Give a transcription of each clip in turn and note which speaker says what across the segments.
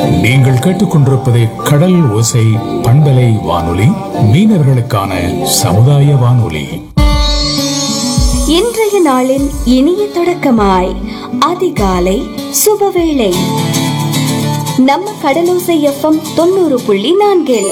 Speaker 1: நீங்கள் கேட்டுக்கொண்டிருப்பது கடல் ஓசை பண்பலை வானொலி மீனவர்களுக்கான சமுதாய வானொலி
Speaker 2: இன்றைய நாளின் இனிய தொடக்கமாய் அதிகாலை சுபவேளை நம்ம கடலோசை எஃப்எம் தொண்ணூறு புள்ளி நான்கில்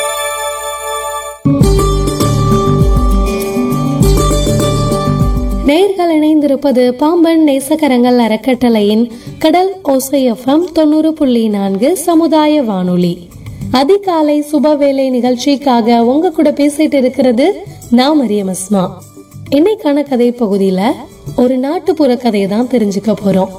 Speaker 3: நேர்கள் இணைந்திருப்பது பாம்பன் நேசகரங்கள் அறக்கட்டளையின் கடல் ஓசைஎஃப்எம் தொண்ணூறு புள்ளி நான்கு சமுதாய வானொலி அதிகாலை சுபவேளை நிகழ்ச்சிக்காக உங்க கூட பேசிட்டு இருக்கிறது நான் மரியம் அஸ்மா இன்னைக்கான கதை பகுதியில ஒரு நாட்டுப்புற கதையை தான் தெரிஞ்சுக்க போறோம்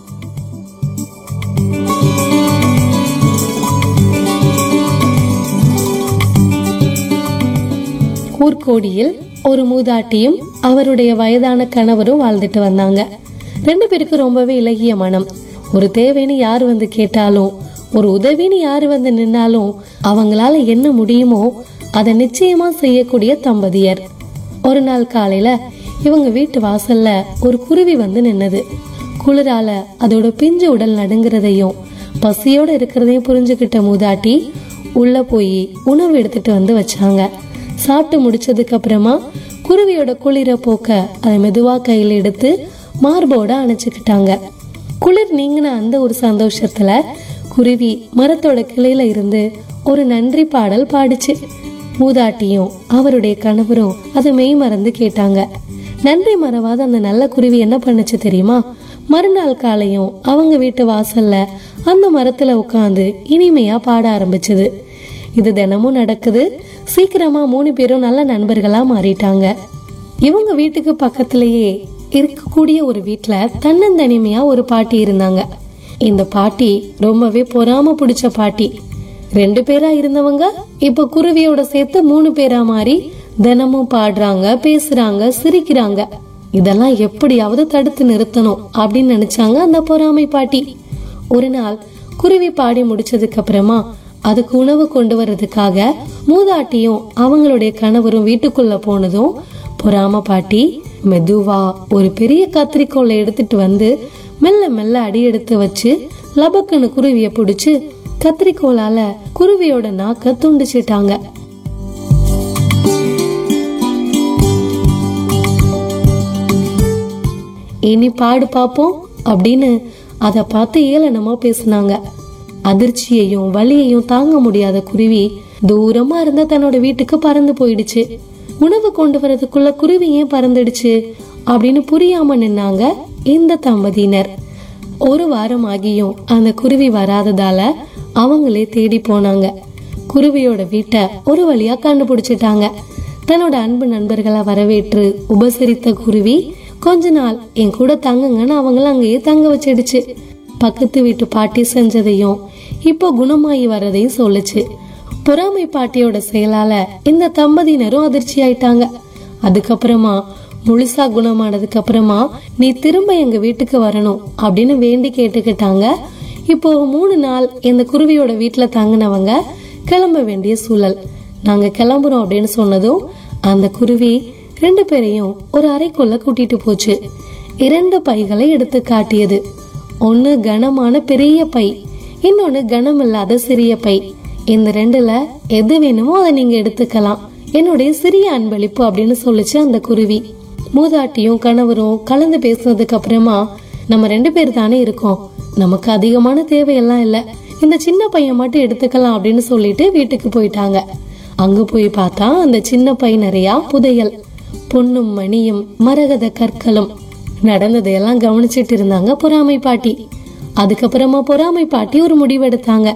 Speaker 3: ஊர்கோடியில் ஒரு மூதாட்டியும் அவருடைய வயதான கணவரும் வாழ்ந்துட்டு வந்தாங்க ரெண்டு பேருக்கு ரொம்பவே இலகிய மனம் ஒரு தேவைன்னு யார் வந்து கேட்டாலும் ஒரு உதவின்னு யார் வந்து நின்னாலும் அவங்களால என்ன முடியுமோ அதை நிச்சயமா செய்யக்கூடிய தம்பதியர் ஒரு நாள் காலையில இவங்க வீட்டு வாசல்ல ஒரு குருவி வந்து நின்னது குளிரால அதோட பிஞ்சு உடல் நடுங்கிறதையும் பசியோட இருக்கிறதையும் புரிஞ்சுக்கிட்ட மூதாட்டி உள்ள போய் உணவு எடுத்துட்டு வந்து வச்சாங்க சாப்பிட்டு முடிச்சதுக்கு அப்புறமா குருவியோட குளிர போக்க அதை மெதுவா கையில எடுத்து மார்போட அணைச்சுக்கிட்டாங்க குளிர் நீங்கின அந்த ஒரு சந்தோஷத்துல குருவி மரத்தோட கிளையில இருந்து ஒரு நன்றி பாடல் பாடிச்சு மூதாட்டியும் அவருடைய கணவரும் அதை மெய் மறந்து கேட்டாங்க நன்றி மறவாத அந்த நல்ல குருவி என்ன பண்ணுச்சு தெரியுமா மறுநாள் காலையும் அவங்க வீட்டு வாசல்ல அந்த மரத்துல உட்காந்து இனிமையா பாட ஆரம்பிச்சது இது தினமும் நடக்குது சீக்கிரமா மூணு பேரும் நல்ல நண்பர்களா மாறிட்டாங்க இவங்க வீட்டுக்கு பக்கத்திலேயே இருக்கக்கூடிய ஒரு வீட்ல தன்னந்தனிமையா ஒரு பாட்டி இருந்தாங்க இந்த பாட்டி ரொம்பவே பொறாம பிடிச்ச பாட்டி ரெண்டு பேரா இருந்தவங்க இப்ப குருவியோட சேர்த்து மூணு பேரா மாறி தினமும் பாடுறாங்க பேசுறாங்க சிரிக்கிறாங்க இதெல்லாம் எப்படியாவது தடுத்து நிறுத்தணும் அப்படின்னு நினைச்சாங்க அந்த பொறாமை பாட்டி ஒரு நாள் குருவி பாடி முடிச்சதுக்கு அப்புறமா அதுக்கு உணவு கொண்டு வர்றதுக்காக மூதாட்டியும் அவங்களுடைய கணவரும் வீட்டுக்குள்ள போனதும் பொறாம பாட்டி மெதுவா ஒரு பெரிய கத்திரிக்கோலை எடுத்துட்டு வந்து மெல்ல மெல்ல அடி எடுத்து வச்சு லபக்குன்னு குருவிய பிடிச்சு கத்திரிக்கோலால குருவியோட நாக்க துண்டிச்சிட்டாங்க இனி பாடு பாப்போம் அப்படின்னு அத பார்த்து ஏளனமா பேசுனாங்க அதிர்ச்சியையும் வலியையும் தாங்க முடியாத குருவி தூரமா இருந்த தன்னோட வீட்டுக்கு பறந்து போயிடுச்சு உணவு கொண்டு வரதுக்குள்ள குருவி ஏன் பறந்துடுச்சு அப்படின்னு புரியாம நின்னாங்க இந்த தம்பதியினர் ஒரு வாரம் ஆகியும் அந்த குருவி வராததால அவங்களே தேடி போனாங்க குருவியோட வீட்டை ஒரு வழியா கண்டுபிடிச்சிட்டாங்க தன்னோட அன்பு நண்பர்களை வரவேற்று உபசரித்த குருவி கொஞ்ச நாள் என் கூட தங்குங்கன்னு அவங்கள அங்கேயே தங்க வச்சிடுச்சு பக்கத்து வீட்டு பாட்டி செஞ்சதையும் இப்போ குணமாயி வரதையும் சொல்லுச்சு பொறாமை பாட்டியோட செயலால இந்த தம்பதியினரும் அதிர்ச்சி ஆயிட்டாங்க அதுக்கப்புறமா முழுசா குணமானதுக்கு அப்புறமா நீ திரும்ப எங்க வீட்டுக்கு வரணும் அப்படின்னு வேண்டி கேட்டுக்கிட்டாங்க இப்போ மூணு நாள் இந்த குருவியோட வீட்டுல தங்கினவங்க கிளம்ப வேண்டிய சூழல் நாங்க கிளம்புறோம் அப்படின்னு சொன்னதும் அந்த குருவி ரெண்டு பேரையும் ஒரு அறைக்குள்ள கூட்டிட்டு போச்சு இரண்டு பைகளை எடுத்து காட்டியது ஒன்னு கனமான பெரிய பை இன்னொன்னு கனம் இல்லாத சிறிய பை இந்த ரெண்டுல எது வேணுமோ அதை நீங்க எடுத்துக்கலாம் என்னுடைய சிறிய அன்பளிப்பு அப்படின்னு சொல்லுச்சு அந்த குருவி மூதாட்டியும் கணவரும் கலந்து பேசுனதுக்கு அப்புறமா நம்ம ரெண்டு பேர் தானே இருக்கோம் நமக்கு அதிகமான தேவையெல்லாம் இல்ல இந்த சின்ன பையன் மட்டும் எடுத்துக்கலாம் அப்படின்னு சொல்லிட்டு வீட்டுக்கு போயிட்டாங்க அங்க போய் பார்த்தா அந்த சின்ன பை நிறைய புதையல் பொன்னும் மணியும் மரகத கற்களும் நடந்ததையெல்லாம் கவனிச்சிட்டு இருந்தாங்க பொறாமை பாட்டி அதுக்கப்புறமா பொறாமை பாட்டி ஒரு முடிவெடுத்தாங்க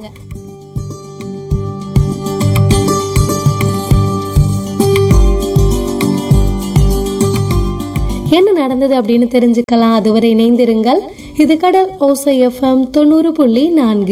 Speaker 3: என்ன நடந்தது அப்படின்னு தெரிஞ்சுக்கலாம் அதுவரை இணைந்திருங்கள் இது கடல் ஓசை எஃப்எம் தொண்ணூறு புள்ளி நான்கு